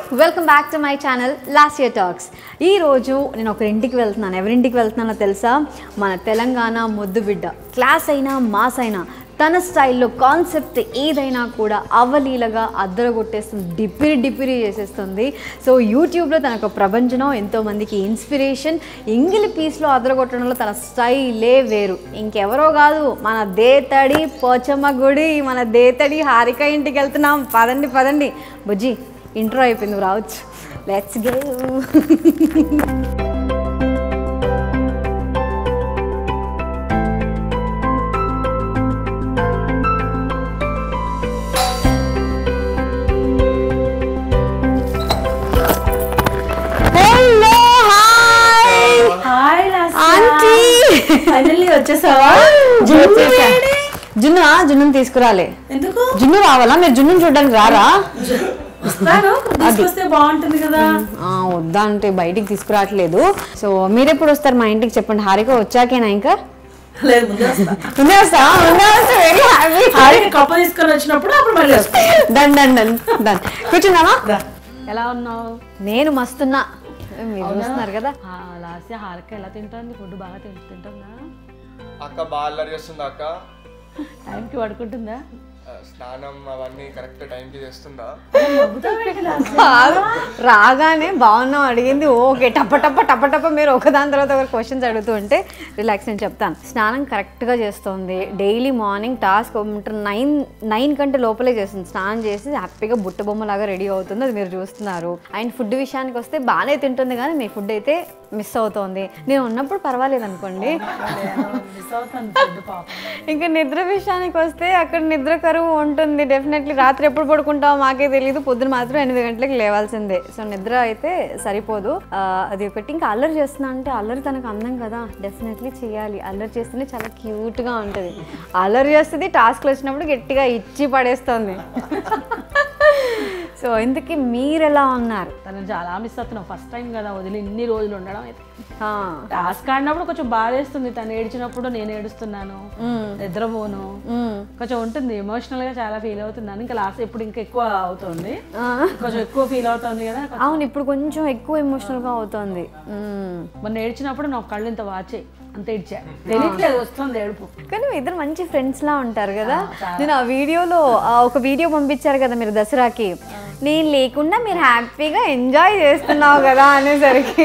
Welcome back to my channel last year tax ఈ రోజు నేను ఒక ఇంటికి వెళ్తున్నాను ఎవరింటికి వెళ్తున్నానో తెలుసా మన తెలంగాణ ముద్దు బిడ్డ క్లాస్ అయినా మాస్ అయినా తన స్టైల్లో కాన్సెప్ట్ ఏదైనా కూడా అవలీలగా అద్దరగొట్టేస్తుంది డిపిరి డిపిరి చేసేస్తుంది సో యూట్యూబ్లో తనకు ప్రపంచం ఎంతోమందికి ఇన్స్పిరేషన్ ఇంగిలి పీస్లో అద్దరగొట్టడంలో తన స్టైలే వేరు ఇంకెవరో కాదు మన దేతడి పోచమ్మ గుడి మన దేతడి హారిక ఇంటికి వెళ్తున్నాం పదండి పదండి బుజ్జి ఇంట్రో అయిపోయింది నువ్వు రావచ్చు let's go hello hi hi aunty finally వచ్చేసావా జున్ను జున్నుని తీసుకురాలే ఎందుకు జున్ను రావాలా మీరు జున్నుని చూడడానికి రారా వస్తాను తీసుకొస్తే బాగుంటుంది కదా ఆ, వద్దా అంటే బయటికి తీసుకురావట్లేదు సో మీరెప్పుడు వస్తారు మా ఇంటికి చెప్పండి హారిక వచ్చాకేనా ఇంకా లేదు ముందే వస్తా ముందే వస్తా ముందే వస్తా వెరీ హ్యాపీ హాయిగా కప్ప తీసుకొని వచ్చినప్పుడు అప్పుడు మళ్ళీ వస్తా డన్ డన్ డన్ డన్ కూర్చుందామా రా. ఎలా ఉన్నావు నేను మస్తున్నా మీరు చూస్తున్నారు కదా లాస్ట్ హారక ఎలా తింటుంది ఫుడ్ బాగా తింటు తింటుందా అక్క బాగా అల్లరి చేస్తుంది అక్క టైంకి పడుకుంటుందా ఆ, స్నానం అవన్నీ కరెక్ట్ టైంకి చేస్తుందా కాదు. రాగానే బాగున్నాం అడిగింది ఓకే టప్ప టప్ప టప్ప టప్ప మీరు ఒకదాని తర్వాత ఒక క్వశ్చన్స్ అడుగుతూ ఉంటే రిలాక్స్ అని చెప్తాను స్నానం కరెక్ట్గా చేస్తుంది daily morning task nine nine కంటే లోపలే చేస్తుంది స్నానం చేసి హ్యాపీగా బుట్ట బొమ్మలాగా రెడీ అవుతుంది అది మీరు చూస్తున్నారు అండ్ ఫుడ్ విషయానికి వస్తే బాగానే తింటుంది కానీ మీ ఫుడ్ అయితే మిస్ అవుతోంది నేను ఉన్నప్పుడు పర్వాలేదు అనుకోండి మిస్ అవుతాను ఫుడ్ పాపం ఇంకా నిద్ర విషయానికి వస్తే అక్కడ నిద్ర కరువు ఉంటుంది డెఫినెట్లీ రాత్రి ఎప్పుడు పడుకుంటామో మాకే తెలియదు పొద్దున మాత్రం ఎనిమిది గంటలకు లేవాల్సిందే సో నిద్ర అయితే సరిపోదు ఆ, అది ఒకటి ఇంకా అల్లరి చేస్తున్నా అంటే అల్లరి తనకు అందం కదా డెఫినెట్లీ చేయాలి అల్లరి చేస్తేనే చాలా క్యూట్గా ఉంటుంది అల్లరి చేస్తుంది టాస్క్లు వచ్చినప్పుడు గట్టిగా ఇచ్చి పడేస్తుంది సో ఇంతకీ మీరు ఎలా ఉన్నారు తను చాలా మిస్ అవుతున్నావు ఫస్ట్ టైం కదా వదిలి ఇన్ని రోజులు ఉండడం అయితే ఆ, టాస్క్ ఆడినప్పుడు కొంచెం బాధేస్తుంది తను ఏడ్చినప్పుడు నేను ఏడుస్తున్నాను నిద్రపోను మ్మ్. కొంచెం ఉంటుంది ఎమోషనల్ గా చాలా ఫీల్ అవుతున్నాను ఇంకా లాస్ట్ ఇప్పుడు ఇంకా ఎక్కువ అవుతుంది ఆ. కొంచెం ఎక్కువ ఫీల్ అవుతుంది కదా అవును ఇప్పుడు కొంచెం ఎక్కువ ఎమోషనల్గా అవుతుంది మ్మ్. మొన్న ఏడ్చినప్పుడు నా కళ్ళు ఇంత వాచే అంత ఏడ్చా తెలియట్లేదు వస్తుంది ఏడుపు కానీ మీ ఇద్దరు మంచి ఫ్రెండ్స్ లా ఉంటారు కదా నేను ఆ వీడియోలో ఆ ఒక వీడియో పంపించారు కదా మీరు దసరాకి నేను లేకుండా మీరు హ్యాపీగా ఎంజాయ్ చేస్తున్నావు కదా అనేసరికి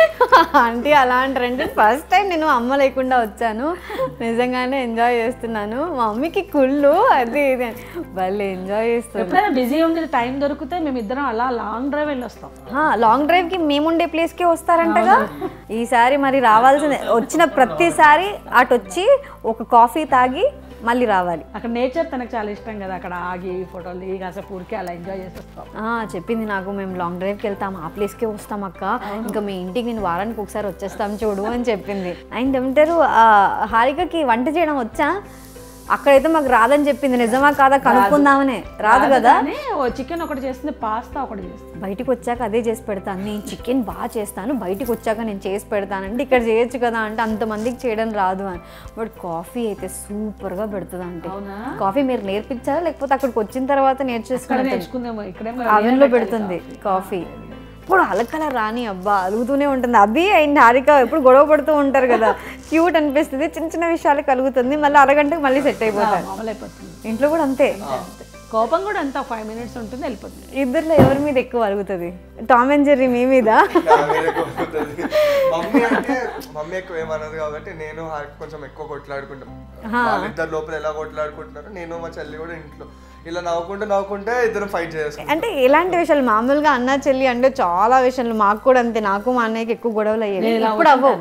ఆంటీ అలా అంటారంటే ఫస్ట్ టైం నేను అమ్మ లేకుండా వచ్చాను నిజంగానే ఎంజాయ్ చేస్తున్నాను మా మమ్మీకి కుళ్ళు అది ఇది అని. వాళ్ళు ఎంజాయ్ చేస్తారు ఎప్పుడైనా బిజీ ఉండి టైం దొరికితే మేము ఇద్దరం అలా లాంగ్ డ్రైవ్ వెళ్ళి వస్తాం లాంగ్ డ్రైవ్ కి మేముండే ప్లేస్ కి వస్తారంటగా ఈసారి మరి రావాల్సిందే వచ్చిన ప్రతిసారి అటు వచ్చి ఒక కాఫీ తాగి మళ్ళీ రావాలి అక్కడ నేచర్ తనకు చాలా ఇష్టం కదా అక్కడ ఆగి ఫోటోలు దిగి కాసేపు ఊరికి అలా ఎంజాయ్ చేసి వస్తాం ఆ, చెప్పింది నాకు మేము లాంగ్ డ్రైవ్కి వెళ్తాం ఆ ప్లేస్కే వస్తాం అక్క ఇంకా మీ ఇంటికి నేను వారానికి ఒకసారి వచ్చేస్తాం చూడు అని చెప్పింది అండ్ ఏమంటారు ఆ, హారికకి వంట చేయడం వచ్చా అక్కడైతే మాకు రాదని చెప్పింది నిజమా కాదా కనుక్కుందామనే రాదు కదా కానీ ఓ చికెన్ ఒకటి చేస్తుంది పాస్తా ఒకటి చేస్తుంది బయటికి వచ్చాక అదే చేసి పెడతాను నేను చికెన్ బాగా చేస్తాను బయటికి వచ్చాక నేను చేసి పెడతానంటే ఇక్కడ చేయొచ్చు కదా అంటే అంతమందికి చేయడం రాదు అని బట్ కాఫీ అయితే సూపర్గా పెడుతుంది అంటే అవునా? కాఫీ మీరు నేర్పించారా లేకపోతే అక్కడికి వచ్చిన తర్వాత ఇక్కడ నేర్చేసుకుని నేర్చుకుందాము ఇక్కడేమో అవెన్లో పెడుతుంది కాఫీ ఇప్పుడు అలకల రాని అబ్బా అలుగుతూనే ఉంటుంది అభి అండ్ హారిక ఎప్పుడు గొడవ పడుతూ ఉంటారు కదా క్యూట్ అనిపిస్తుంది చిన్న చిన్న విషయాలు కలుగుతుంది మళ్ళీ అరగంటకు మళ్ళీ సెట్ అయిపోతారు మామూలు అయిపోతుంది ఇంట్లో కూడా అంతే కోపం కూడా అంత ఫైవ్ మినిట్స్ ఉంటుంది వెళ్ళిపోతుంది ఇద్దరిలో ఎవరి మీద ఎక్కువ అలుగుతుంది టామ్ అండ్ జెర్రీ మీ మీద నా మీద కోపడుతుంది. మమ్మీ అంటే మమ్మీ ఎక్కువ ఏమన్నది కాబట్టి నేను హారిక కొంచెం ఎక్కువ కొట్లాడుకుంటాం వాళ్ళిద్దరు లోపల ఎలా కొట్లాడుకుంటున్నారు నేను మా చెల్లి కూడా ఇంట్లో ఇలా నవ్వుకుంటూ నవ్వుకుంటే ఇద్దరం ఫైట్ చేసుకుంటాం అంటే ఎలాంటి విషయాలు మామూలుగా అన్న చెల్లి అంటే చాలా విషయాలు మాకు కూడా అంతే నాకు మా అన్నయ్యకి ఎక్కువ గొడవలు అయ్యేది ఇప్పుడు అవ్వవు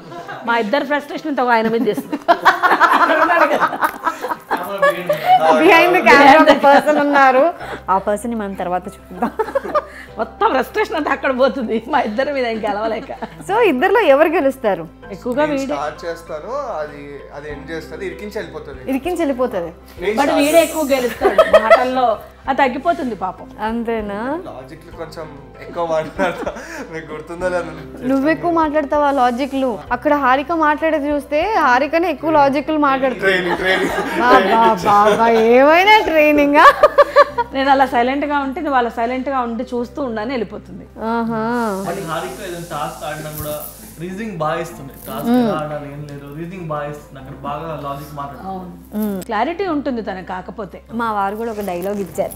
మా ఇద్దరు ఫ్రస్ట్రేషన్ ఒక ఆయన మీద చేస్తుంది బిహైండ్ ద కెమెరా ఒక పర్సన్ ఉన్నారు ఆ పర్సన్ మనం తర్వాత చూద్దాం మొత్తం ఫ్రస్ట్రేషన్ అంతా అక్కడ పోతుంది మా ఇద్దరి మీద ఇంకా గెలవలేక సో ఇద్దరిలో ఎవరు గెలుస్తారు ఎక్కువగా నేను స్టార్ట్ చేస్తాను అది అది ఎండ్ చేస్తుంది ఇరికించి వెళ్ళిపోతుంది ఇరికించి వెళ్ళిపోతుంది నేను బట్ వీడే ఎక్కువ గెలుస్తాడు మాటల్లో అది తగ్గిపోతుంది పాపం అంతేనా లాజిక్ కొంచెం ఎక్కువ మాట్లాడతా మీకు గుర్తుందో లేదో నువ్వు ఎక్కువ మాట్లాడతావా లాజిక్లు అక్కడ హారిక మాట్లాడేది చూస్తే హారికనే ఎక్కువ లాజిక్లు మాట్లాడుతుంది ట్రైనింగ్ ట్రైనింగ్ బాబా బాబా ఏమైనా ట్రైనింగ్ నేను అలా సైలెంట్ గా ఉంటే నువ్వు అలా సైలెంట్ గా ఉండి చూస్తూ ఉండని వెళ్ళిపోతుంది ఆహా మళ్ళీ హారిక ఏదైనా టాస్క్ ఆడినా కూడా రీజనింగ్ బాగా ఇస్తుంది టాస్క్ ఎలా ఆడాలి ఏం లేదు రీజనింగ్ బాగా ఇస్తుంది అక్కడ బాగా లాజిక్ మాట్లాడుతుంది అవును క్లారిటీ ఉంటుంది తనకు కాకపోతే మా వారు కూడా ఒక డైలాగ్ ఇచ్చారు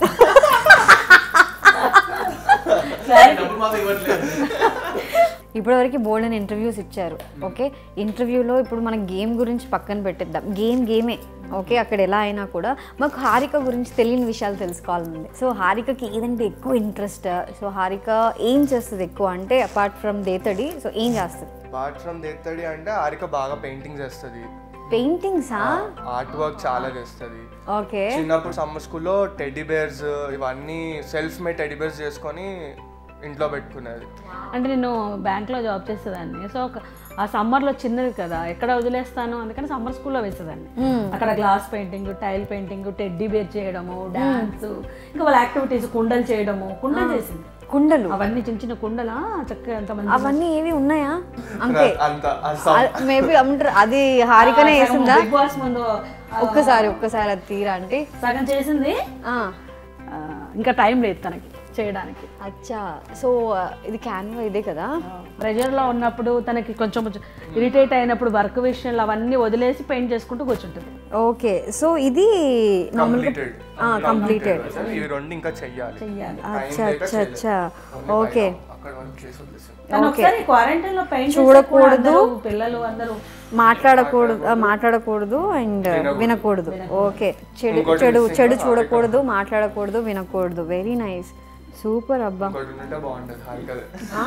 డబ్బులు మాత్రం ఇవ్వట్లేదు ఇప్పటివరకు బోల్డ్ అని ఇంటర్వ్యూస్ ఇచ్చారు ఓకే ఇంటర్వ్యూలో ఇప్పుడు మన గేమ్ గురించి పక్కన పెట్టేద్దాం గేమ్ గేమే ఓకే అక్కడ ఎలా అయినా కూడా మాకు హారిక గురించి తెలియని విషయాలు తెలుసుకోవాలనుంది సో హారికకి ఏదంటే ఎక్కువ ఇంట్రెస్ట్ సో హారిక ఏం చేస్తుంది ఎక్కువ అంటే అపార్ట్ ఫ్రమ్ దేతడి సో ఏం చేస్తుంది అపార్ట్ ఫ్రమ్ దేత్తడి అంటే హారిక బాగా పెయింటింగ్ చేస్తుంది పెయింటింగ్సా ఆర్ట్ వర్క్ చాలా చేస్తుంది ఓకే చిన్నప్పుడు సమ్మర్ స్కూల్లో టెడ్డీ బేర్స్ ఇవన్నీ సెల్ఫ్ మేడ్ టెడ్డీ బేర్స్ చేసుకొని ఇంట్లో పెట్టుకునేది అంటే నేను బ్యాంక్లో జాబ్ చేసేదాన్ని సో ఒక ఆ సమ్మర్లో చిన్నది కదా ఎక్కడ వదిలేస్తాను అందుకని సమ్మర్ స్కూల్లో వేసేదాన్ని అక్కడ glass painting tile painting teddy bear చేయడము డాన్స్ ఇంకా వాళ్ళ యాక్టివిటీస్ కుండలు చేయడము కుండలు చేసింది కుండలు అవన్నీ చిన్న చిన్న కుండలా చక్కగా ఎంతమంది అవన్నీ ఏవి ఉన్నాయా అంతే అంత అసలు మేబీ అంటారు అది హారికనే వేసిందా బిగ్ బాస్ ముందు ఒక్కసారి ఒక్కసారి అది తీరా అంటే సగం చేసింది ఆ, ఆ, ఇంకా టైం లేదు తనకి చేయడానికి అచ్చా సో ఇది క్యాన్వా ఇదే కదా ప్రెషర్లో ఉన్నప్పుడు తనకి కొంచెం కొంచెం ఇరిటేట్ అయినప్పుడు వర్క్ విషయంలో అవన్నీ వదిలేసి పెయింట్ చేసుకుంటూ కూర్చుంటుంది ఓకే సో ఇది నార్మల్గా కంప్లీటెడ్ కంప్లీటెడ్ ఇవి రెండు ఇంకా చెయ్యాలి చెయ్యాలి అచ్చా అచ్చా అచ్చా ఓకే అక్కడ వరకు చేసి వదిలేసాను తను ఒకసారి క్వారంటైన్ లో పెయింట్ చూడకూడదు. పిల్లలు అందరూ మాట్లాడకూడదు ఆ, మాట్లాడకూడదు అండ్ వినకూడదు ఓకే చెడు చెడు చెడు చూడకూడదు మాట్లాడకూడదు వినకూడదు వెరీ నైస్ సూపర్ అబ్బా ఇంకోటి ఉంటే బాగుంటుంది హారికది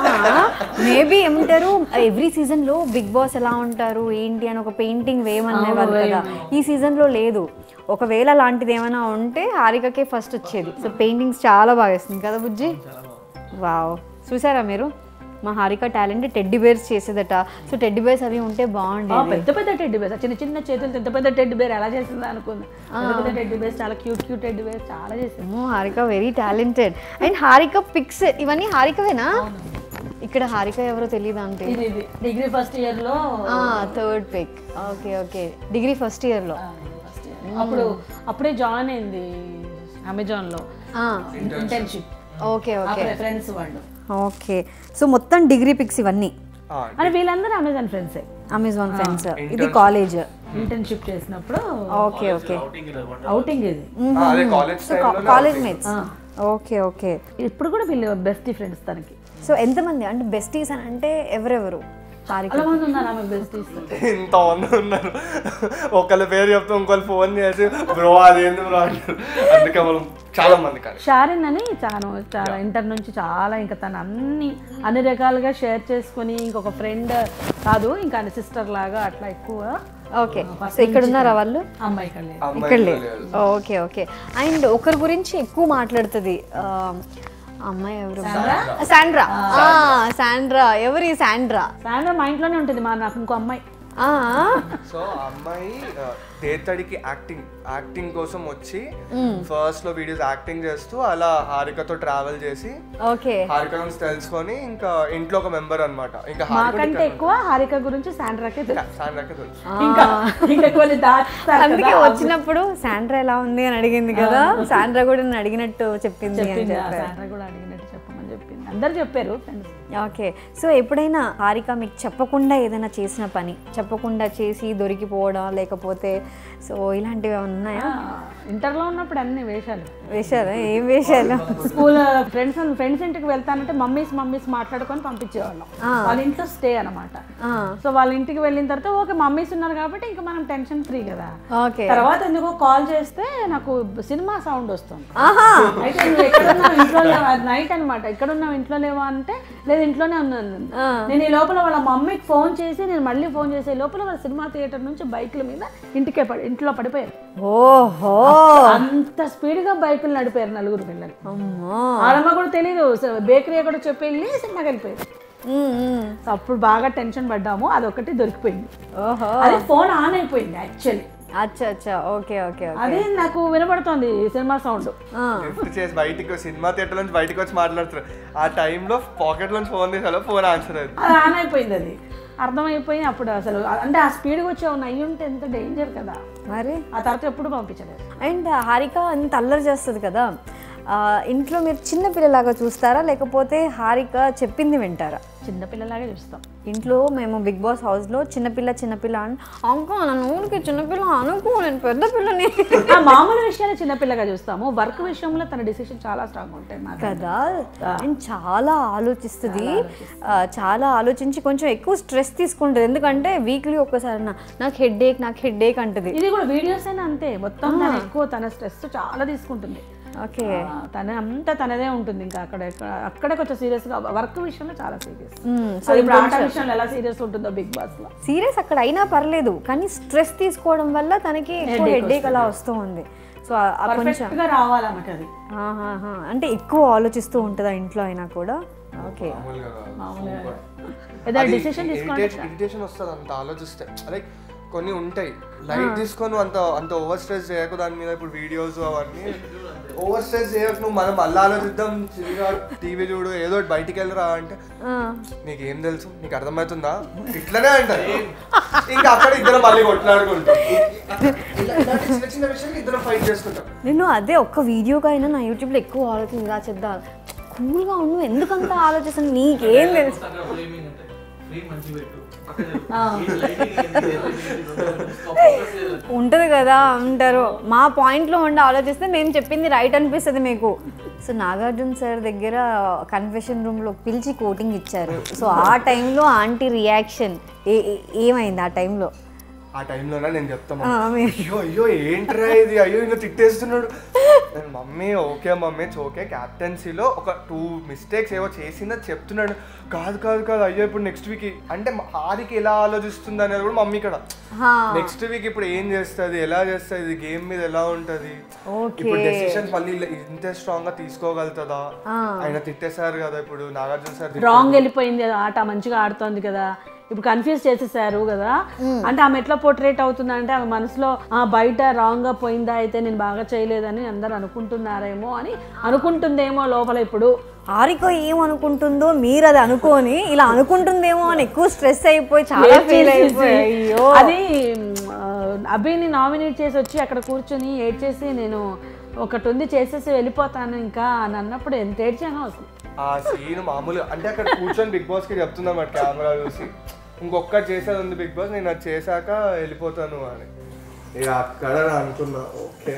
మేబీ ఏమంటారు ఎవ్రీ సీజన్ లో బిగ్ బాస్ ఎలా ఉంటారు ఏంటి అని ఒక పెయింటింగ్ వేయమనేవారు కదా ఈ సీజన్ లో లేదు ఒకవేళ అలాంటిది ఏమైనా ఉంటే హారికకే ఫస్ట్ వచ్చేది సో పెయింటింగ్స్ చాలా బాగా వేస్తుంది కదా బుజ్జి వావ్ చూసారా మీరు మా హారిక టాలెంట్ టెడ్డీ బేర్స్ చేసేదట సో టెడ్డీ బేర్స్ అవి ఉంటే ఆ, బాగుండేది పెద్ద పెద్ద టెడ్డి బేర్స్ చిన్న చిన్న చేతులు పెద్ద పెద్ద టెడ్డి బేర్ ఎలా చేసిందా అనుకుంది పెద్ద పెద్ద టెడ్డి బేర్స్ చాలా క్యూట్ క్యూట్ టెడ్డి బేర్స్ చాలా చేసింది అమ్మో, Harika very talented and Harika pics ఇవన్నీ హారికవేనా ఇక్కడ హారిక ఎవరో తెలియదు అంటే ఇది ఇది డిగ్రీ ఫస్ట్ ఇయర్ లో third pic okay okay degree first year లో first year. అప్పుడు అప్పుడే జాయిన్ అయింది అమెజాన్ లో ఇంటర్న్షిప్ ఓకే ఓకే ఫ్రెండ్స్ వాళ్ళు ఓకే సో మొత్తం డిగ్రీ పిక్స్ ఇవన్నీ ఆ, అని వీళ్ళందరూ అమెజాన్ ఫ్రెండ్సే అమెజాన్ ఫ్రెండ్స్ ఇది కాలేజ్ ఇంటర్న్షిప్ చేసినప్పుడు ఓకే ఓకే outing ఇలా ఇవ్వండి. అవుటింగ్ ఇది ఆ, అదే కాలేజ్ టైంలో కాలేజ్ మేట్స్ ఓకే ఓకే ఇప్పుడు కూడా వీళ్ళు బెస్ట్ ఫ్రెండ్స్ తనకి సో ఎంతమంది అంటే బెస్టీస్ అని అంటే ఎవరెవరు హారిక చాలా మంది ఉన్నారు ఆమె బెస్టీస్ ఇంతమంది ఉన్నారు ఒకళ్ళ పేరు చెప్తే ఇంకోళ్ళు ఫోన్ చేసి బ్రో అదేంది బ్రో అంటారు అందుకే మనం చాలా మంది కానీ షారిన్ అని చాలా చాలా ఇంటర్ నుంచి చాలా ఇంకా తను అన్ని అన్ని రకాలుగా షేర్ చేసుకొని ఇంకొక ఫ్రెండ్ కాదు ఇంకా సిస్టర్ లాగా అట్లా ఎక్కువ ఓకే సో ఇక్కడ ఉన్నారా వాళ్ళు అమ్మాయి కళ్ళే ఇక్కడ లేదు ఓకే ఓకే అండ్ ఒకరి గురించి ఎక్కువ మాట్లాడుతుంది ఆ, అమ్మాయి ఎవరు శాండ్రా ఆ, శాండ్రా ఎవరు ఈ శాండ్రా సాయంత్రం మా ఇంట్లోనే ఉంటుంది మా నాకు ఇంకో అమ్మాయి ఆ, సో ఆ అమ్మాయి దేతడికి యాక్టింగ్ యాక్టింగ్ కోసం వచ్చి ఫస్ట్ లో వీడియోస్ యాక్టింగ్ చేస్తూ అలా హారికతో ట్రావెల్ చేసి ఓకే హారిక నుంచి తెలుసుకొని ఇంకా ఇంట్లో ఒక మెంబర్ అన్నమాట ఇంకా మాకంటే ఎక్కువ హారిక గురించి సాండ్రాకే తెలుసు సాండ్రాకే తెలుసు ఇంకా ఇంకా కొన్ని దాచుతారు అందుకే వచ్చినప్పుడు శాండ్రా ఎలా ఉంది అని అడిగింది కదా శాండ్రా కూడా నన్ను అడిగినట్టు చెప్పింది అని చెప్పింది చెప్పారు సాండ్రా కూడా అడిగినట్టు చెప్పమని చెప్పింది అందరు చెప్పారు ఫ్రెండ్స్ ఓకే సో ఎప్పుడైనా హారిక మీకు చెప్పకుండా ఏదైనా చేసిన పని చెప్పకుండా చేసి దొరికిపోవడం లేకపోతే సో ఇలాంటివి ఏమైనా ఉన్నాయా ఇంటర్లో ఉన్నప్పుడు అన్ని వేషాలు వేశారా ఏం వేశారు స్కూల్ ఫ్రెండ్స్ ఫ్రెండ్స్ ఇంటికి వెళ్తానంటే మమ్మీస్ మమ్మీస్ మాట్లాడుకొని పంపించేవాళ్ళం వాళ్ళ ఇంట్లో స్టే అనమాట ఆ, సో వాళ్ళ ఇంటికి వెళ్ళిన తర్వాత ఓకే మమ్మీస్ ఉన్నారు కాబట్టి ఇంకా మనం టెన్షన్ ఫ్రీ కదా ఓకే తర్వాత ఎందుకో కాల్ చేస్తే నాకు సినిమా సౌండ్ వస్తుంది ఆహా అయితే నువ్వు ఎక్కడున్నావు ఇంట్లో లేవా అది నైట్ అనమాట ఎక్కడున్నావు ఇంట్లో లేవా అంటే లేదు ఇంట్లోనే ఉన్నాను నేను ఈ లోపల వాళ్ళ మమ్మీకి ఫోన్ చేసి నేను మళ్ళీ ఫోన్ చేసే లోపల వాళ్ళ సినిమా థియేటర్ నుంచి బైకుల మీద ఇంటికే పడి ఇంట్లో పడిపోయారు ఓహో అంత స్పీడ్ గా బైకులు నడిపారు నలుగురు పిల్లలు అమ్మో ఆడమ్మ కూడా తెలియదు బేకరీ కూడా చెప్పి వెళ్ళి సినిమాకి వెళ్ళిపోయారు ఉమ్, ఉమ్. సో అప్పుడు బాగా టెన్షన్ పడ్డాము అదొకటి దొరికిపోయింది ఓహో అది ఫోన్ ఆన్ అయిపోయింది యాక్చువల్లీ అచ్చా అచ్చా ఓకే ఓకే ఓకే అది నాకు వినపడుతోంది సినిమా సౌండ్ ఆ, లిఫ్ట్ చేసి బయటికి సినిమా థియేటర్ నుంచి బయటికి వచ్చి మాట్లాడుతారు ఆ టైంలో పాకెట్ నుంచి ఫోన్ చేసాలో ఫోన్ ఆన్సర్ అయింది అది ఆన్ అయిపోయింది అది అర్థమైపోయి అప్పుడు అసలు అంటే ఆ స్పీడ్గా వచ్చే ఉన్న అయ్యి ఉంటే ఎంత డేంజర్ కదా మరి ఆ తర్వాత ఎప్పుడు పంపించలేదు అండ్ హారిక అంత అల్లరి చేస్తుంది కదా ఆ, ఇంట్లో మీరు చిన్న పిల్లలాగా చూస్తారా లేకపోతే హారిక చెప్పింది వింటారా చిన్నపిల్లలాగే చూస్తాం ఇంట్లో మేము బిగ్ బాస్ హౌస్లో చిన్నపిల్ల చిన్నపిల్ల అని అంకో నన్ను ఊరికి చిన్నపిల్ల అనుకో నేను పెద్ద పిల్లని ఆ మామూలు విషయాలు చిన్నపిల్లగా చూస్తాము వర్క్ విషయంలో తన డిసిషన్ చాలా స్ట్రాంగ్ ఉంటాయి నాకు కదా నేను చాలా ఆలోచిస్తుంది ఆ, చాలా ఆలోచించి కొంచెం ఎక్కువ స్ట్రెస్ తీసుకుంటుంది ఎందుకంటే వీక్లీ ఒక్కసారి నా- నాకు హెడ్ ఏక్ నాకు హెడ్ ఏక్ అంటది ఇది కూడా వీడియోస్ అయినా అంతే మొత్తం తను ఎక్కువ తన స్ట్రెస్ చాలా తీసుకుంటుంది ఓకే ఆ, తన అంతా తనదే ఉంటుంది ఇంకా అక్కడ ఎక్కడ- అక్కడే కొంచెం సీరియస్ గా వర్క్ విషయంలో చాలా సీరియస్ సో సో ఇప్పుడు ఆట విషయంలో ఎలా సీరియస్ ఉంటుందో బిగ్ బాస్ లో సీరియస్ అక్కడ అయినా పర్లేదు కానీ స్ట్రెస్ తీసుకోవడం వల్ల తనకి ఎక్కువ హెడ్ ఏక్ అలా వస్తూ ఉంది సో ఆ- ఆ కొంచెం పర్ఫెక్ట్ గా రావాలి ఆమెకి అది ఆహాహా. అంటే ఎక్కువ ఆలోచిస్తూ ఉంటుందా ఇంట్లో అయినా కూడా ఓకే మామూలుగా కాదు. మామూలుగా ఏదైనా డిసిషన్ తీసుకోండి ఇరిటేషన్ వస్తుంది అంత ఆలోచిస్తే లైక్ కొన్ని ఉంటాయి లైట్ తీసుకొని అంత అంత ఓవర్ స్ట్రెస్ చేయకు దాని మీద ఇప్పుడు వీడియోస్ అవన్నీ ఓవర్ స్ట్రెస్ చేయకు నువ్వు మనం మళ్ళీ ఆలోచిద్దాం టీవీ చూడు ఏదో ఒకటి బయటికి వెళ్ళరా అంటే నీకేం తెలుసు నీకు అర్థమవుతుందా ఇట్లనే అంటారు ఇంకా అక్కడ ఇద్దరు మళ్ళీ కొట్లాడుకుంటాం ఇలా- ఇలాంటి చిన్న చిన్న విషయాలు ఇద్దరు ఫైట్ చేసుకుంటాం నేను అదే ఒక్క వీడియోగా అయినా నా యూట్యూబ్లో ఎక్కువ ఆలోచించి ఇలా చెప్దా కూల్గా ఉండు ఎందుకంత ఆలోచిస్తాను నీకేం తెలుసు ఫ్రేమింగ్ అంటే ఫ్రేమ్ మంచిగా పెట్టు పక్కన చెప్పు. ఈ lighting ఏంటి? Focus చేయలేదు. ఉంటుంది కదా అంటారు మా పాయింట్లో ఉండి ఆలోచిస్తే మేము చెప్పింది రైట్ అనిపిస్తుంది మీకు సో నాగార్జున సార్ దగ్గర కన్ఫెషన్ రూమ్లో పిలిచి కోటింగ్ ఇచ్చారు సో ఆ టైంలో ఆంటీ రియాక్షన్ ఏ ఏ- ఏమైంది ఆ టైంలో ఆ టైంలోనే నేను చెప్తాను ఆ, మీ- అయ్యో అయ్యో ఏంట్రా ఇది అయ్యో ఇంకా తిట్టేస్తున్నాడు నేను mummy okay mummy it's okay క్యాప్టెన్సీలో ఒక టూ మిస్టేక్స్ ఏవో చేసిందో చెప్తున్నాడు కాదు కాదు కాదు అయ్యో ఇప్పుడు నెక్స్ట్ వీక్ అంటే హారికి ఎలా ఆలోచిస్తుంది అనేది కూడా మమ్మీ ఇక్కడ హా. నెక్స్ట్ వీక్ ఇప్పుడు ఏం చేస్తుంది ఎలా చేస్తుంది ఇది గేమ్ మీద ఎలా ఉంటది ఓకే. ఇప్పుడు డెసిషన్స్ మళ్ళీ ఇలా ఇంత స్ట్రాంగ్ గా తీసుకోగలుగుతుందా ఆయన తిట్టేశారు కదా ఇప్పుడు నాగార్జున సార్ రాంగ్ వెళ్ళిపోయింది అది ఆట మంచిగా ఆడుతోంది కదా ఇప్పుడు కన్ఫ్యూజ్ చేసేసారు కదా అంటే ఆమె ఎట్లా పోర్ట్రేట్ అవుతుందంటే ఆమె మనసులో "ఆ, బయట రాంగ్ గా పోయిందా అయితే నేను బాగా చేయలేదని అందరు అనుకుంటున్నారేమో అని అనుకుంటుందేమో లోపల ఇప్పుడు హారిక ఏమనుకుంటుందో మీరు అది అనుకొని ఇలా అనుకుంటుందేమో అని ఎక్కువ స్ట్రెస్ అయిపోయి చాలా ఫీల్ అయిపోయి అయ్యో అది ఆ, అభిని నామినేట్ చేసి వచ్చి అక్కడ కూర్చొని ఏడ్చేసి నేను ఒకటి ఉంది చేసేసి వెళ్ళిపోతాను ఇంకా అని అన్నప్పుడు ఎంత ఏడ్చానో అసలు ఆ సీన్ మామూలుగా అంటే అక్కడ కూర్చొని బిగ్ బాస్ కి చెప్తున్నా మాట కెమెరా చూసి ఇంకొకటి చేసేది ఉంది బిగ్ బాస్ నేను అది చేశాక వెళ్ళిపోతాను అని ఇక అక్కడ నా అనుకున్నా ఓకే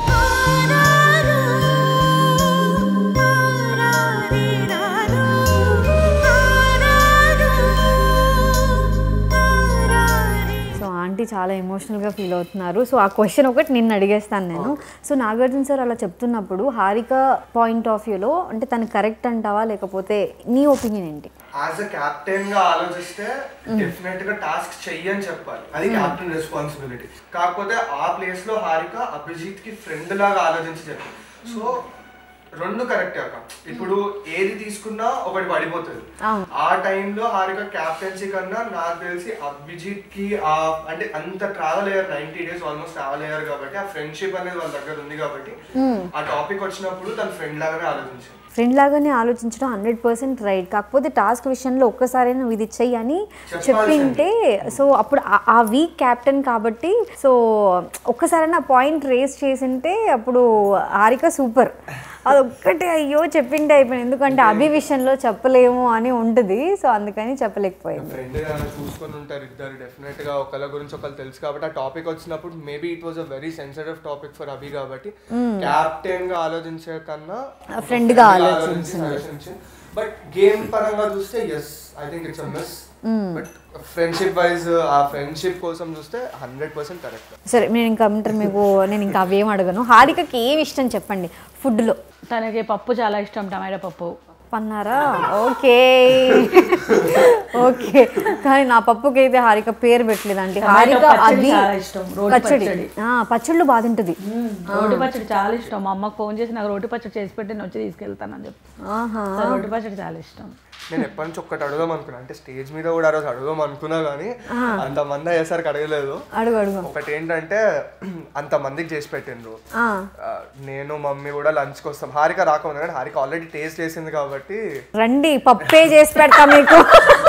సో ఆంటీ చాలా ఎమోషనల్గా ఫీల్ అవుతున్నారు సో ఆ క్వశ్చన్ ఒకటి నిన్ను అడిగేస్తాను నేను సో నాగార్జున సార్ అలా చెప్తున్నప్పుడు హారిక పాయింట్ ఆఫ్ వ్యూలో అంటే తను కరెక్ట్ అంటావా లేకపోతే నీ ఒపీనియన్ ఏంటి యాజ్ అ కెప్టెన్ గా ఆలోచిస్తే డెఫినెట్ గా టాస్క్ చెయ్యని చెప్పాలి అది కెప్టెన్ రెస్పాన్సిబిలిటీ కాకపోతే ఆ ప్లేస్ లో హారిక అభిజిత్ కి ఫ్రెండ్ లాగా ఆలోచించి చెప్పింది సో రెండు కరెక్ట్ అక్క ఇప్పుడు ఏది తీసుకున్నా ఒకటి పడిపోతుంది అవును. ఆ టైంలో హారిక క్యాప్టెన్సీ కన్నా నాకు తెలిసి అభిజిత్ కి ఆ అంటే అంత ట్రావెల్ అయ్యారు నైన్టీ డేస్ ఆల్మోస్ట్ ట్రావెల్ అయ్యారు కాబట్టి ఆ ఫ్రెండ్షిప్ అనేది వాళ్ళ దగ్గర ఉంది కాబట్టి ఆ టాపిక్ వచ్చినప్పుడు తన ఫ్రెండ్ లాగానే ఆలోచించింది ఫ్రెండ్ లాగానే ఆలోచించడం హండ్రెడ్ పర్సెంట్ రైట్ కాకపోతే టాస్క్ విషయంలో ఒక్కసారి నువ్వు ఇది చెయ్యి అని చెప్పింటే సో అప్పుడు ఆ- ఆ వీక్ క్యాప్టెన్ కాబట్టి సో ఒక్కసారైనా పాయింట్ రేస్ చేసింటే అప్పుడు హారిక సూపర్ అది ఒక్కటే అయ్యో చెప్పింటే అయిపోయింది ఎందుకంటే అభి విషయంలో చెప్పలేము అని ఉంటుంది సో అందుకని చెప్పలేకపోయింది ఫ్రెండ్ చూసుకొని ఉంటారు ఇద్దరు డెఫినెట్ గా ఒకళ్ళ గురించి ఒకళ్ళు తెలుసు కాబట్టి ఆ టాపిక్ వచ్చినప్పుడు maybe it was uh very sensitive topic for Abhi కాబట్టి క్యాప్టెన్ గా ఆలోచించే కన్నా friend గా బట్ గేమ్ పరంగా చూస్తే yes I think it's miss but friendship wise ఆ ఫ్రెండ్షిప్ కోసం చూస్తే హండ్రెడ్ పర్సెంట్ కరెక్ట్ సరే నేను ఇంకా అంటారు మీకు నేను ఇంకా అవేం అడగను హారికకి ఏమి ఇష్టం చెప్పండి ఫుడ్లో తనకి పప్పు చాలా ఇష్టం టమాటా పప్పు పన్నారా ఓకే ఓకే కానీ నా పప్పుకి అయితే హారిక పేరు పెట్టలేదండి హారిక పచ్చడి అది చాలా ఇష్టం, రోటి పచ్చడి పచ్చడి. ఆ, పచ్చళ్ళు బాగుంటుంది రోటి పచ్చడి చాలా ఇష్టం మా అమ్మకి ఫోన్ చేసి నాకు రోటి పచ్చడి చేసి పెట్టి నేను వచ్చి తీసుకెళ్తానని చెప్పి ఆహా సో రోటి పచ్చడి చాలా ఇష్టం నేను ఎప్పటి నుంచి ఒక్కటి అడుగుదాం అనుకున్నా అంటే స్టేజ్ మీద కూడా ఆ రోజు అడుగుదాం అనుకున్నా కానీ అంతమంది అయ్యేసరికి అడగలేదు అడుగు అడుగు ఒకటి ఏంటంటే అంతమందికి చేసి పెట్టిండ్రు ఆ, ఆ, నేను మమ్మీ కూడా లంచ్కి వస్తాం హారిక రాకుండా కానీ హారిక ఆల్రెడీ టేస్ట్ చేసింది కాబట్టి రండి పప్పే చేసి పెడతా మీకు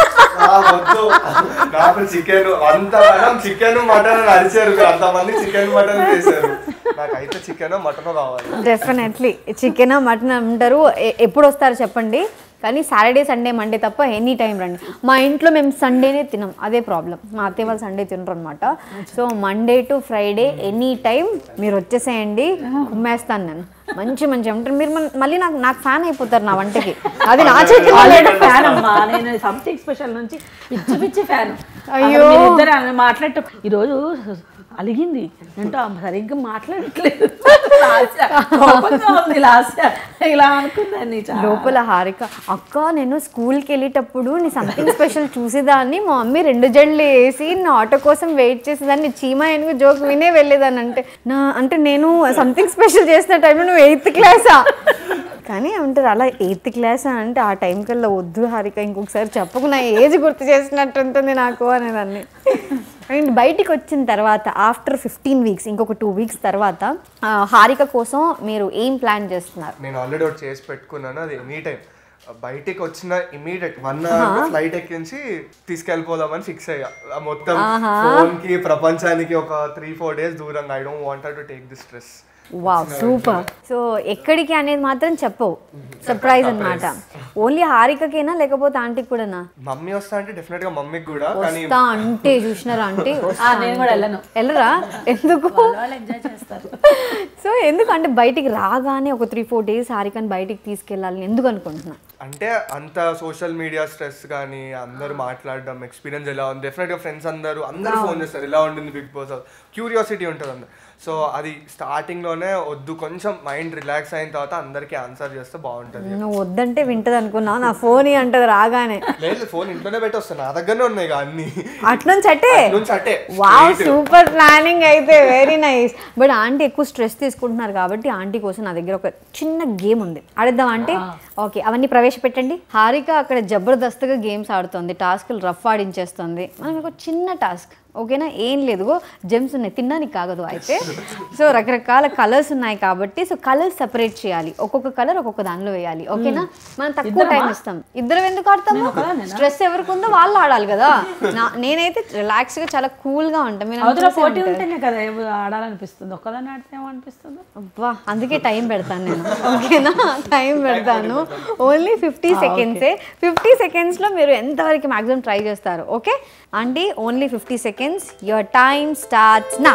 వద్దు నాకు చికెన్ అంత మనం చికెన్ మటన్ అని అరిచారు మీరు అంతమంది చికెన్ మటన్ చేశారు నాకైతే చికెన్ మటన్ కావాలి డెఫినెట్లీ చికెన్ మటన్ అంటారు ఎ- ఎప్పుడు వస్తారు చెప్పండి కానీ సాటర్డే సండే మండే తప్ప ఎనీ టైం రండి మా ఇంట్లో మేము సండేనే తినం అదే ప్రాబ్లం మా అత్తయ్య వాళ్ళు సండే తినరు అనమాట so Monday to Friday any time మీరు వచ్చేసేయండి కుమ్మేస్తాను నేను మంచి మంచి అంటే మీరు మన- మళ్ళీ నాకు నాకు ఫ్యాన్ అయిపోతారు నా వంటకి అది నా చేతిలో ఆల్రెడీ ఫ్యాన్ అమ్మా నేను సంథింగ్ స్పెషల్ నుంచి పిచ్చి పిచ్చి ఫ్యాన్ అయ్యో. ఇద్దరు మాట్లాడటం ఈరోజు అలిగింది ఏంటో ఆమె సరిగ్గా మాట్లాడట్లేదు లాస్య. కోపంగా ఉంది లాస్య ఇలా అనుకున్నాను చాలా లోపల హారిక అక్క నేను స్కూల్కి వెళ్ళేటప్పుడు నీ సంథింగ్ స్పెషల్ చూసేదాన్ని మా మమ్మీ రెండు జడ్లు వేసి నా ఆటో కోసం వెయిట్ చేసేదాన్ని చీమా ఎనుగు జోక్ వినే వెళ్ళేదాన్ని అంటే నా అంటే నేను సంథింగ్ స్పెషల్ చేసిన టైంలో నువ్వు ఎయిత్ క్లాసా కానీ అంటారు అలా ఎయిత్ క్లాస్ అంటే ఆ టైం కల్లా వద్దు హారిక ఇంకొకసారి చెప్పకు నా ఏజ్ గుర్తు చేసినట్టు ఉంటుంది నాకు అనేదాన్ని అండ్ బయటికి వచ్చిన తర్వాత ఆఫ్టర్ ఫిఫ్టీన్ వీక్స్ ఇంకొక టూ వీక్స్ తర్వాత ఆ, హారిక కోసం మీరు ఏం ప్లాన్ చేస్తున్నారు నేను ఆల్రెడీ ఒకటి చేసి పెట్టుకున్నాను అది ఎనీ టైం బయటికి వచ్చిన ఇమీడియట్ వన్ అవర్ ఫ్లైట్ ఎక్కించి తీసుకెళ్ళిపోదామని ఫిక్స్ అయ్యా ఆ మొత్తం ఫోన్ కి ప్రపంచానికి ఒక త్రీ ఫోర్ డేస్ దూరంగా I don't want to take the stress wow super so ఎక్కడికి అనేది మాత్రం చెప్పవు సర్ప్రైజ్ అన్నమాట ఓన్లీ హారికకేనా లేకపోతే ఆంటీకి కూడానా మమ్మీ వస్తా అంటే డెఫినెట్ గా మమ్మీకి కూడా కానీ వస్తా అంటే చూసినారా అంటే ఆ, నేను కూడా వెళ్ళను వెళ్ళరా ఎందుకు వాళ్ళు ఎంజాయ్ చేస్తారు సో ఎందుకు అంటే బయటికి రాగానే ఒక త్రీ ఫోర్ డేస్ హారికని బయటికి తీసుకెళ్ళాలని ఎందుకు అనుకుంటున్నా అంటే అంత సోషల్ మీడియా స్ట్రెస్ కానీ అందరూ మాట్లాడడం ఎక్స్పీరియన్స్ ఎలా ఉంది డెఫినెట్గా ఫ్రెండ్స్ అందరూ అందరూ ఫోన్ చేస్తారు ఎలా ఉంటుంది బిగ్ బాస్ క్యూరియాసిటీ ఉంటుంది అందరు సో అది స్టార్టింగ్లోనే వద్దు కొంచెం మైండ్ రిలాక్స్ అయిన తర్వాత అందరికీ ఆన్సర్ చేస్తే బాగుంటుంది నువ్వు వద్దంటే వింటది అనుకున్నా నా ఫోన్ అంటది రాగానే లేదు ఫోన్ ఇంట్లోనే పెట్టి వస్తాను నా దగ్గరనే ఉన్నాయి ఇక అన్ని అట్నుంచి అట్టే నుంచి అట్టే వావ్ సూపర్ ప్లానింగ్ అయితే వెరీ నైస్ బట్ ఆంటీ ఎక్కువ స్ట్రెస్ తీసుకుంటున్నారు కాబట్టి ఆంటీ కోసం నా దగ్గర ఒక చిన్న గేమ్ ఉంది ఆడిద్దాం అంటే ఓకే అవన్నీ ప్రవేశపెట్టండి హారిక అక్కడ జబర్దస్త్గా గేమ్స్ ఆడుతుంది టాస్క్లు రఫ్ ఆడించేస్తుంది మనకి ఒక చిన్న టాస్క్ ఓకేనా ఏం లేదు జెమ్స్ ఉన్నాయి తినడానికి కాగదు అయితే సో రకరకాల కలర్స్ ఉన్నాయి కాబట్టి సో కలర్స్ సెపరేట్ చేయాలి ఒక్కొక్క కలర్ ఒక్కొక్క దానిలో వేయాలి ఓకేనా మనం తక్కువ టైం ఇస్తాం ఇద్దరం ఎందుకు ఆడతాము స్ట్రెస్ ఎవరికి ఉందో వాళ్ళు ఆడాలి కదా నా- నేనైతే రిలాక్స్ గా చాలా కూల్ గా ఉంటాను మీరు అవతల అంతా పోటీ ఉంటారు. ఉంటేనే కదా ఏమో ఆడాలనిపిస్తుంది ఒక్కదాన్ని ఆడితే ఏమనిపిస్తుంది అబ్బా అందుకే టైం పెడతాను నేను ఓకేనా టైం పెడతాను ఓన్లీ ఫిఫ్టీ సెకండ్సే ఫిఫ్టీ సెకండ్స్లో మీరు ఎంతవరకు మ్యాక్సిమం ట్రై చేస్తారు okay aunty only fifty seconds your time starts నా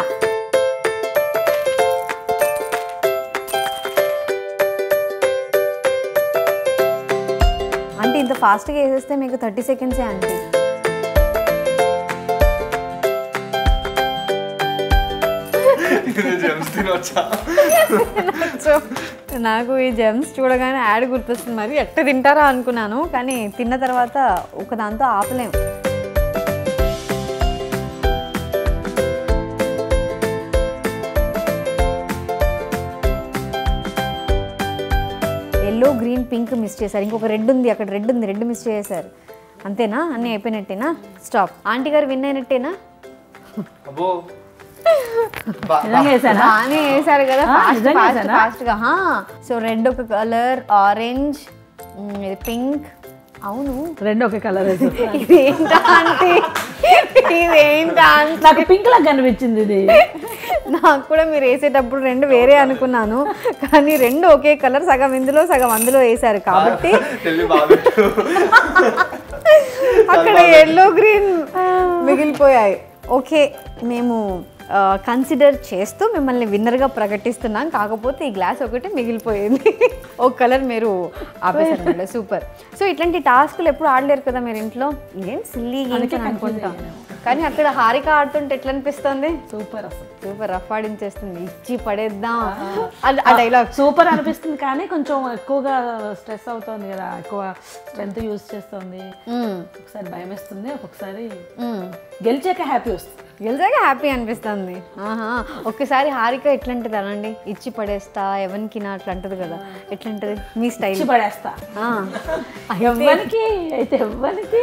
అంటే ఇంత ఫాస్ట్గా వేసేస్తే మీకు థర్టీ సెకండ్సే ఆంటీ జెమ్స్ తినొచ్చా సో నాకు ఈ జెమ్స్ చూడగానే యాడ్ గుర్తొస్తుంది మరి ఎట్ట తింటారా అనుకున్నాను కానీ తిన్న తర్వాత ఒక దాంతో ఆపలేం ఎల్లో గ్రీన్ పింక్ మిస్ చేశారు ఇంకొక రెడ్ ఉంది అక్కడ రెడ్ ఉంది రెడ్ మిస్ చేశారు అంతేనా అన్నీ అయిపోయినట్టేనా స్టాప్ ఆంటీ గారు విన్ అయినట్టేనా అబ్బో బా- నిజంగా వేసానా బాగానే వేసారు కదా ఆ, ఫాస్ట్ నిజంగా ఫాస్ట్ వేసానా? ఫాస్ట్ గా హా. సో రెడ్ ఒక కలర్ ఆరెంజ్ ఇది పింక్ అవును రెండు ఒకే కలర్ ఇదేంటా అంటే ఇదేంటా అంటే నాకు పింక్ లాగా కనిపించింది ఇది నాకు కూడా మీరు వేసేటప్పుడు రెండు వేరే అనుకున్నాను కానీ రెండు ఒకే కలర్ సగం ఇందులో సగం అందులో వేసారు కాబట్టి తెల్లి బాబెట్టు అక్కడ ఎల్లో గ్రీన్ మిగిలిపోయాయి ఓకే మేము కన్సిడర్ చేస్తూ మిమ్మల్ని విన్నర్గా ప్రకటిస్తున్నాం కాకపోతే ఈ గ్లాస్ ఒకటి మిగిలిపోయింది ఒక కలర్ మీరు ఆపేసారు సూపర్ సో ఇట్లాంటి టాస్క్లు ఎప్పుడు ఆడలేరు కదా మీరు ఇంట్లో ఏం సిల్లీ గేమ్స్ అని అనుకుంటాం కానీ అక్కడ హారిక ఆడుతుంటే ఎట్లా అనిపిస్తుంది సూపర్ అసలు సూపర్ రఫ్ ఆడించేస్తుంది ఇచ్చి పడేద్దాం అది ఆ డైలాగ్ సూపర్ అనిపిస్తుంది కానీ కొంచెం ఎక్కువగా స్ట్రెస్ అవుతుంది కదా ఎక్కువ స్ట్రెంత్ యూజ్ చేస్తుంది ఒకసారి భయం వేస్తుంది ఒక్కొక్కసారి గెలిచాక హ్యాపీ వస్తుంది గెలిచాక హ్యాపీ అనిపిస్తుంది ఆహా ఒక్కసారి హారిక ఎట్లంటది అనండి ఇచ్చి పడేస్తా ఎవరికి నా అట్లా అంటది కదా ఎట్లంటది మీ స్టైల్ ఇచ్చి పడేస్తా ఎవ్వరికి అయితే ఎవ్వరికి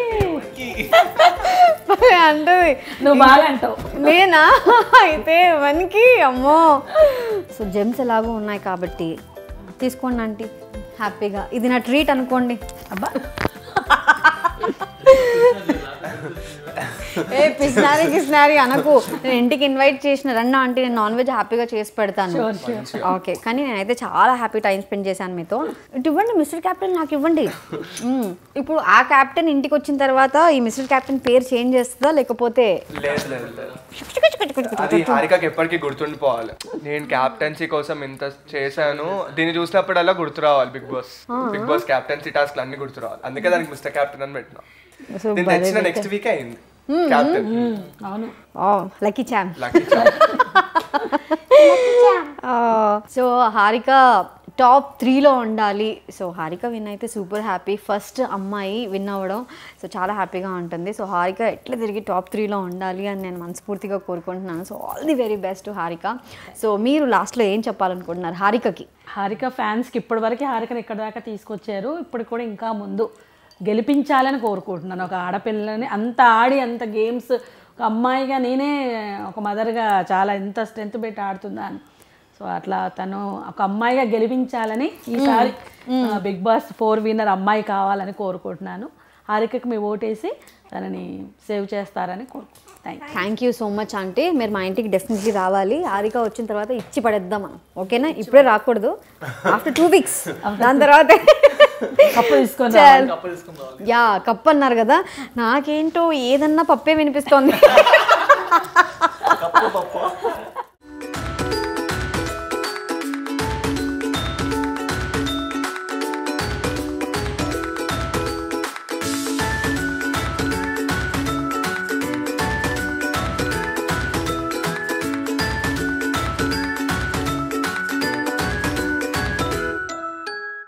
అంటది నువ్వు బాగా అంటావు నేనా అయితే మనకి అమ్మో సో జెమ్స్ ఎలాగో ఉన్నాయి కాబట్టి తీసుకోండి ఆంటీ హ్యాపీగా ఇది నా ట్రీట్ అనుకోండి అబ్బా ఏ పిస్నారీ కిస్నారీ అనకు నేను ఇంటికి ఇన్వైట్ చేసిన రన్నా అంటే నేను నాన్ వెజ్ హ్యాపీగా చేసి పెడతాను ఓకే కానీ నేనైతే చాలా హ్యాపీ టైం స్పెండ్ చేశాను మీతో ఇటు ఇవ్వండి మిస్టర్ క్యాప్టెన్ నాకు ఇవ్వండి మ్మ్. ఇప్పుడు ఆ క్యాప్టెన్ ఇంటికి వచ్చిన తర్వాత ఈ మిస్టర్ క్యాప్టెన్ పేరు చేంజ్ చేస్తుందా లేకపోతే లేదు లేదు లేదు అది హారికకి ఎప్పటికీ గుర్తుండిపోవాలి నేను క్యాప్టెన్సీ కోసం ఇంత చేశాను దీన్ని చూసినప్పుడల్లా గుర్తు రావాలి Bigg Boss Bigg Boss captaincy task అన్ని గుర్తు రావాలి అందుకే దానికి మిస్టర్ క్యాప్టెన్ అని పెట్టినా సో నేను తెచ్చిన నెక్స్ట్ వీక్ అయింది క్యాప్టెన్ అవును lucky charm lucky so Harika top త్రీలో ఉండాలి సో హారిక విన్ అయితే సూపర్ హ్యాపీ ఫస్ట్ అమ్మాయి విన్ అవ్వడం సో చాలా హ్యాపీగా ఉంటుంది సో హారిక ఎట్లా తిరిగి టాప్ త్రీలో ఉండాలి అని నేను మనస్ఫూర్తిగా కోరుకుంటున్నాను so all the very best Harika so మీరు లాస్ట్లో ఏం చెప్పాలనుకుంటున్నారు హారికకి హారిక ఫ్యాన్స్కి ఇప్పటివరకు హారికను ఇక్కడ దాకా తీసుకొచ్చారు ఇప్పుడు కూడా ఇంకా ముందు గెలిపించాలని కోరుకుంటున్నాను ఒక ఆడపిల్లని అంత ఆడి అంత గేమ్స్ ఒక అమ్మాయిగా నేనే ఒక మదర్గా చాలా ఎంత స్ట్రెంత్ పెట్టి ఆడుతుందా అని సో అట్లా తను ఒక అమ్మాయిగా గెలిపించాలని ఈసారి బిగ్ బాస్ ఫోర్ విన్నర్ అమ్మాయి కావాలని కోరుకుంటున్నాను హారికకి మీ ఓటేసి తనని సేవ్ చేస్తారని కోరుకుంటున్నాను thank thank you so much అంటే మీరు మా ఇంటికి డెఫినెట్లీ రావాలి హారిక వచ్చిన తర్వాత ఇచ్చి పడేద్దాం మనం ఓకేనా ఇప్పుడే రాకూడదు ఆఫ్టర్ టూ వీక్స్ దాని తర్వాత కప్పు తీసుకొని చల్. కప్ప తీసుకుని రావాలి యా కప్పు అన్నారు కదా నాకేంటో ఏదన్నా పప్పే వినిపిస్తోంది కప్పు పప్పు